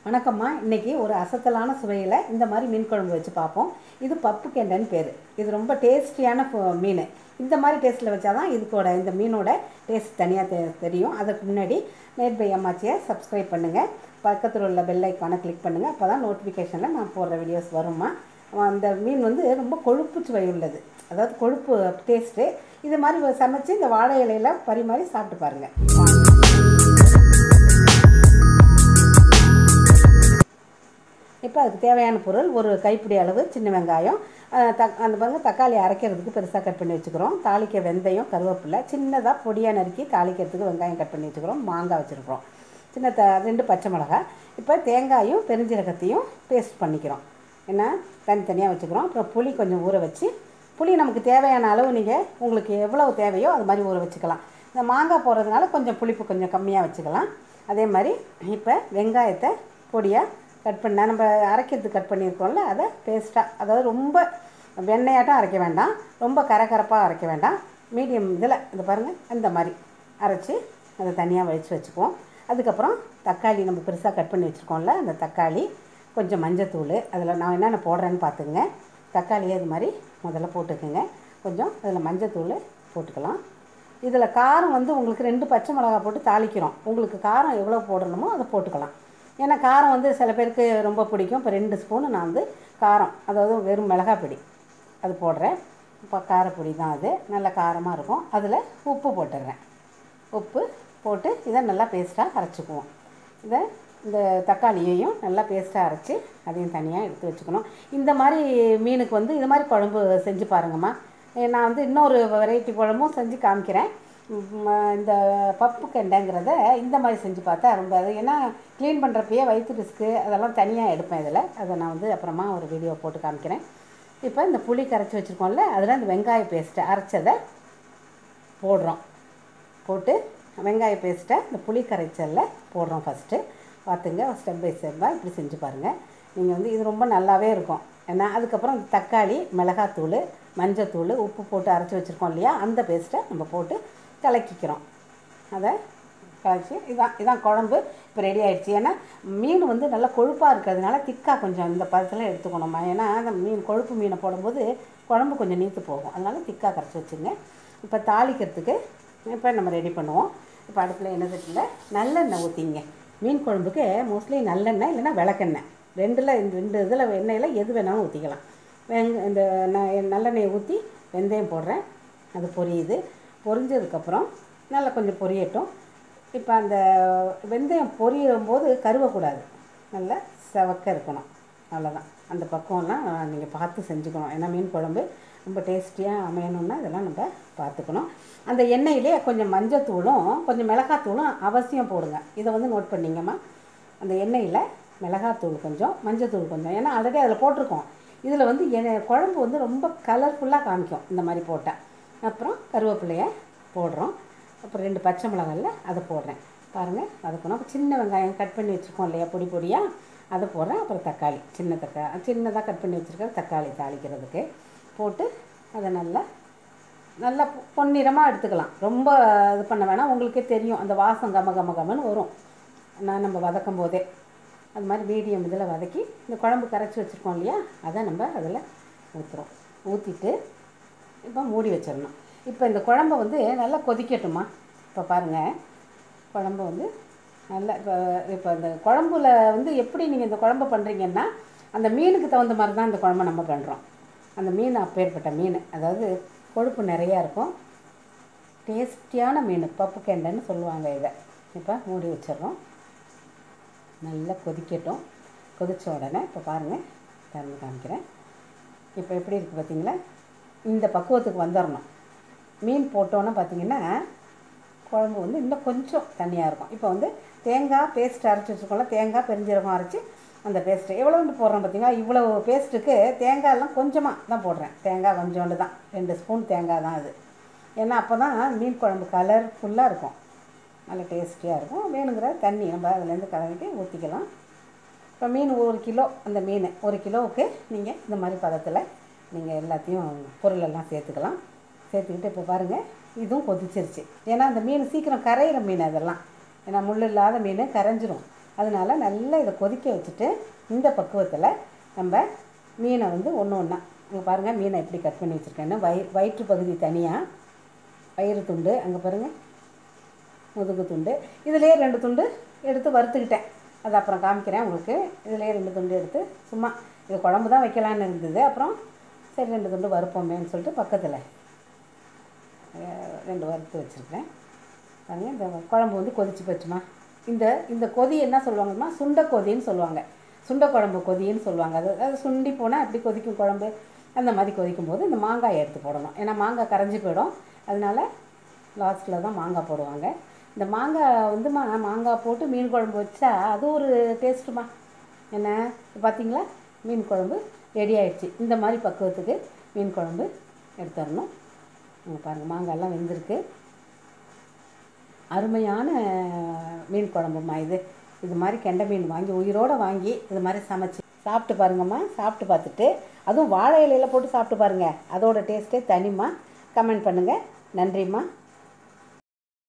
வணக்கம்மா இன்னைக்கு ஒரு அசத்தலான சுவையில் இந்த மாதிரி மீன் குழம்பு வச்சு பார்ப்போம் இந்த மாதிரி மீன் குழம்பு வச்சு பார்ப்போம் இது பப்பு கெண்டைன்னு பேர் இது ரொம்ப டேஸ்டியான ஃபு- மீன் இந்த மாதிரி டேஸ்ட்டில் வச்சாதான் இதுக்கோட இந்த மீனோட டேஸ்ட் தனியாக தெ தெரியும் அதுக்கு முன்னாடி நேட் பை அம்மாச்சியை சப்ஸ்கிரைப் பண்ணுங்கள் பக்கத்தில் உள்ள பெல் ஐக்கானை கிளிக் பண்ணுங்கள் அப்போ தான் நோட்டிஃபிகேஷனில் நான் போடுற வீடியோஸ் வருமா அந்த மீன் வந்து ரொம்ப கொழுப்பு சுவை உள்ளது அதாவது கொழுப்பு டேஸ்ட்டு இது மாதிரி சமைச்சு இந்த வாழை இலையில பரிமாறி சாப்பிட்டு பாருங்கள் வாங்க இப்போ அதுக்கு தேவையான பொருள் ஒரு கைப்பிடி அளவு சின்ன வெங்காயம் அஹ், தக் அந்த பாருங்க தக்காளி அரைக்கிறதுக்கு பெருசாக கட் பண்ணி வச்சுக்கிறோம் தாளிக்க வெந்தயம் கருவேப்பிலை சின்னதாக பொடியாக நறுக்கி தாளிக்கிறதுக்கு வெங்காயம் கட் பண்ணி வச்சுக்கிறோம் மாங்காய் வச்சுருக்கிறோம் சின்ன த ரெண்டு பச்சை மிளகாய் இப்போ தேங்காயும் பெருஞ்சீரகத்தையும் பேஸ்ட் பண்ணிக்கிறோம் என்ன தனித்தனியாக வச்சுக்கிறோம் அப்புறம் புளி கொஞ்சம் ஊற வச்சு புளி நமக்கு தேவையான அளவு நீங்கள் உங்களுக்கு எவ்வளவு தேவையோ அது மாதிரி ஊற வச்சுக்கலாம் இந்த மாங்காய் போடுறதுனால கொஞ்சம் புளிப்பு கொஞ்சம் கம்மியாக வச்சுக்கலாம் அதே மாதிரி இப்போ வெங்காயத்தை பொடியாக கட் பண்ண நம்ம அரைக்கிறதுக்கு கட் பண்ணியிருக்கோம்ல அதை பேஸ்ட்டாக அதாவது ரொம்ப வெண்ணெயாட்டம் அரைக்க வேண்டாம் ரொம்ப கரகரப்பாக அரைக்க வேண்டாம் மீடியம் இதில் இது பாருங்கள் இந்த மாதிரி அரைச்சி அதை தனியாக வச்சு வச்சுக்குவோம் அதுக்கப்புறம் தக்காளி நம்ம பெருசாக கட் பண்ணி வச்சுருக்கோம்ல அந்த தக்காளி கொஞ்சம் மஞ்சத்தூள் அதில் நான் என்னென்ன போடுறேன்னு பார்த்துங்க தக்காளியை இது மாதிரி முதல்ல போட்டுக்கோங்க கொஞ்சம் அதில் மஞ்சத்தூள் போட்டுக்கலாம் இதில் காரம் வந்து உங்களுக்கு ரெண்டு பச்சை மிளகா போட்டு தாளிக்கிறோம் உங்களுக்கு காரம் எவ்வளோ போடணுமோ அதை போட்டுக்கலாம் ஏன்னா காரம் வந்து சில பேருக்கு ரொம்ப பிடிக்கும் இப்போ ரெண்டு ஸ்பூனு நான் வந்து காரம் அதாவது வெறும் மிளகாய் பொடி அது போடுறேன் இப்போ காரப்பொடி தான் அது நல்ல காரமாக இருக்கும் அதில் உப்பு போட்டுடுறேன் உப்பு போட்டு இதை நல்லா பேஸ்ட்டாக அரைச்சிக்குவோம் இதை இந்த தக்காளியையும் நல்லா பேஸ்ட்டாக அரைச்சி அதையும் தனியாக எடுத்து வச்சுக்கணும் இந்த மாதிரி மீனுக்கு வந்து இது மாதிரி குழம்பு செஞ்சு பாருங்கம்மா ஏ, நான் வந்து இன்னொரு வெரைட்டி குழம்பும் செஞ்சு காமிக்கிறேன் ம், இந்த பப்பு கெண்டைங்கிறத இந்த மாதிரி செஞ்சு பார்த்தா ரொம்ப அது ஏன்னா க்ளீன் பண்ணுறப்பயே வயிற்று ரிஸ்க்கு அதெல்லாம் தனியாக எடுப்பேன் இதில் அதை நான் வந்து அப்புறமா ஒரு வீடியோ போட்டு காமிக்கிறேன் இப்போ இந்த புளி கரைச்சி வச்சுருக்கோம்ல அதில் இந்த வெங்காய பேஸ்ட்டை அரைச்சதை போடுறோம் போட்டு வெங்காய பேஸ்ட்டை இந்த புளி கரைச்சலில் போடுறோம் ஃபஸ்ட்டு பார்த்துங்க ஸ்டெப் பை ஸ்டெப்பாக இப்படி செஞ்சு பாருங்கள் நீங்கள் வந்து இது ரொம்ப நல்லாவே இருக்கும் ஏன்னா அதுக்கப்புறம் தக்காளி மிளகாத்தூள் மஞ்சத்தூள் உப்பு போட்டு அரைச்சி வச்சுருக்கோம் இல்லையா அந்த பேஸ்ட்டை நம்ம போட்டு கலக்கிக்கிறோம் அதை கலக்கி இதான் இதான் குழம்பு இப்போ ரெடி ஆயிடுச்சு ஏன்னா மீன் வந்து நல்லா கொழுப்பாக இருக்கிறதுனால திக்காக கொஞ்சம் இந்த பதத்தில் எடுத்துக்கணுமா ஏன்னா அந்த மீன் கொழுப்பு மீனை போடும்போது குழம்பு கொஞ்சம் நீத்து போகும் அதனால திக்காக கரைச்சி வச்சுங்க இப்போ தாளிக்கிறதுக்கு இப்போ நம்ம ரெடி பண்ணுவோம் இப்போ அடுப்பில் என்ன சட்டியில் நல்லெண்ணெய் ஊற்றிங்க மீன் குழம்புக்கு மோஸ்ட்லி நல்லெண்ணெய் இல்லைன்னா விளக்கெண்ணெய் ரெண்டில் இந்த ரெண்டு இதில் எண்ணெயில் எது வேணாலும் ஊற்றிக்கலாம் வெங் இந்த ந- நல்லெண்ணெயை ஊற்றி வெந்தயம் போடுறேன் அது பொரியுது பொரிஞ்சதுக்கப்புறம் நல்லா கொஞ்சம் பொரியட்டும் இப்போ அந்த வெந்தயம் பொரியும் போது கருவக்கூடாது நல்லா செவக்க இருக்கணும் அவ்வளோதான் அந்த பக்குவம்லாம் நீங்கள் பார்த்து செஞ்சுக்கணும் ஏன்னா மீன் குழம்பு ரொம்ப டேஸ்டியாக அமையணும்னா இதெல்லாம் நம்ம பார்த்துக்கணும் அந்த எண்ணெயிலே கொஞ்சம் மஞ்சத்தூளும் கொஞ்சம் மிளகாத்தூளும் அவசியம் போடுங்க இதை வந்து நோட் பண்ணிங்கம்மா அந்த எண்ணெயில் மிளகாத்தூள் கொஞ்சம் மஞ்சத்தூள் கொஞ்சம் ஏன்னா ஆல்ரெடி அதில் போட்டிருக்கோம் இதில் வந்து எண்ணெய் குழம்பு வந்து ரொம்ப கலர்ஃபுல்லாக காமிக்கும் இந்த மாதிரி போட்டால் அப்புறம் கருவேப்பிலையை போடுறோம் அப்புறம் ரெண்டு பச்சை மிளகாயில் அதை போடுறேன் பாருங்கள் வதக்கணும் அப்புறம் சின்ன வெங்காயம் கட் பண்ணி வச்சுருக்கோம் இல்லையா பொடி பொடியாக அதை போடுறேன் அப்புறம் தக்காளி சின்ன தக்காளி சின்னதாக கட் பண்ணி வச்சுருக்க தக்காளி தாளிக்கிறதுக்கு போட்டு அதை நல்லா நல்லா பொ- பொன்னிறமாக எடுத்துக்கலாம் ரொம்ப இது பண்ண வேணாம் உங்களுக்கே தெரியும் அந்த வாசம் கம கம கமன்னு வரும் நான் நம்ம வதக்கும் போதே அது மாதிரி மீடியம் இதில் வதக்கி இந்த குழம்பு கரைச்சி வச்சுருக்கோம் இல்லையா அதை நம்ம அதில் ஊற்றுறோம் ஊற்றிட்டு இப்போ மூடி வச்சிடணும் இப்போ இந்த குழம்பை வந்து நல்லா கொதிக்கட்டுமா இப்போ பாருங்கள் குழம்பு வந்து நல்லா இப்போ இப்போ இந்த குழம்புல வந்து எப்படி நீங்கள் இந்த குழம்பு பண்ணுறீங்கன்னா அந்த மீனுக்கு தகுந்த மாதிரி தான் இந்த குழம்பை நம்ம பண்ணுறோம் அந்த மீன் அப்பேற்பட்ட மீன் அதாவது கொழுப்பு நிறையா இருக்கும் டேஸ்டியான மீன் பப்பு கெண்டைன்னு சொல்லுவாங்க இதை இப்போ மூடி வச்சிடுறோம் நல்லா கொதிக்கட்டும் கொதிச்ச உடனே இப்போ பாருங்கள் திறந்து காமிக்கிறேன் இப்போ எப்படி இருக்குது பார்த்தீங்களா இந்த பக்குவத்துக்கு வந்துடணும் மீன் போட்டோன்னே பார்த்தீங்கன்னா குழம்பு வந்து இன்னும் கொஞ்சம் தண்ணியாக இருக்கும் இப்போ வந்து தேங்காய் பேஸ்ட் அரைச்சி வச்சுருக்கோம்ல தேங்காய் பெருஞ்சீரகம் அரைச்சி அந்த பேஸ்ட்டு எவ்வளோண்டு போடுறோம் பார்த்தீங்களா இவ்வளோ பேஸ்ட்டுக்கு தேங்காயெல்லாம் கொஞ்சமாக தான் போடுறேன் தேங்காய் கொஞ்சோண்டு தான் ரெண்டு ஸ்பூன் தேங்காய் தான் அது ஏன்னா அப்போ தான் மீன் குழம்பு கலர்ஃபுல்லாக இருக்கும் நல்ல டேஸ்டியாக இருக்கும் வேணுங்கிற தண்ணி நம்ம அதுலேருந்து கலந்துட்டு ஊற்றிக்கலாம் இப்போ மீன் ஒரு கிலோ அந்த மீன் ஒரு கிலோவுக்கு நீங்கள் இந்த மாதிரி பதத்தில் நீங்கள் எல்லாத்தையும் பொருளெல்லாம் சேர்த்துக்கலாம் சேர்த்துக்கிட்டு இப்போ பாருங்கள் இதுவும் கொதிச்சிருச்சு ஏன்னா அந்த மீன் சீக்கிரம் கரையிற மீன் அதெல்லாம் ஏன்னா முள் இல்லாத மீன் கரைஞ்சிரும் அதனால் நல்லா இதை கொதிக்க வச்சுட்டு இந்த பக்குவத்தில் நம்ம மீனை வந்து ஒன்று ஒன்றா இங்கே பாருங்கள் மீனை எப்படி கட் பண்ணி வச்சுருக்கேன்னு வயி வயிற்று பகுதி தனியாக வயிறு துண்டு அங்கே பாருங்கள் முதுகு துண்டு இதுலேயே ரெண்டு துண்டு எடுத்து வறுத்துக்கிட்டேன் அது அப்புறம் காமிக்கிறேன் உங்களுக்கு இதுலேயே ரெண்டு துண்டு எடுத்து சும்மா இது குழம்பு தான் வைக்கலான்னு இருந்தது அப்புறம் சரி ரெண்டு துண்டு வறுப்போமேன்னு சொல்லிட்டு பக்கத்தில் அஹ், ரெண்டு வறுத்து வச்சுருக்கேன் பாருங்க இந்த குழம்பு வந்து கொதிச்சு போச்சுமா இந்த இந்த கொதி என்ன சொல்லுவாங்கம்மா சுண்ட கொதின்னு சொல்லுவாங்க சுண்ட குழம்பு கொதின்னு சொல்லுவாங்க அது அது சுண்டி போனால் அப்படி கொதிக்கும் குழம்பு அந்த மாதிரி கொதிக்கும் போது இந்த மாங்காயை எடுத்து போடணும் ஏன்னா மாங்காய் கரைஞ்சி போயிடும் அதனால லாஸ்ட்டில் தான் மாங்காய் போடுவாங்க இந்த மாங்காய் வந்து மா மாங்காய் போட்டு மீன் குழம்பு வச்சா அது ஒரு டேஸ்ட்டுமா என்ன பார்த்தீங்களா மீன் குழம்பு ரெடி ஆயிடுச்சு இந்த மாதிரி பக்குவத்துக்கு மீன் குழம்பு எடுத்துடணும் இங்க பாருங்கள் மாங்காய்லாம் வெந்திருக்கு அருமையான மீன் குழம்புமா இது இது மாதிரி கெண்டை மீன் வாங்கி உயிரோடு வாங்கி இது மாதிரி சமைச்சு சாப்பிட்டு பாருங்கம்மா சாப்பிட்டு பார்த்துட்டு அதுவும் வாழை இலையில போட்டு சாப்பிட்டு பாருங்கள் அதோட டேஸ்ட்டே தனிமா கமெண்ட் பண்ணுங்கள் நன்றிம்மா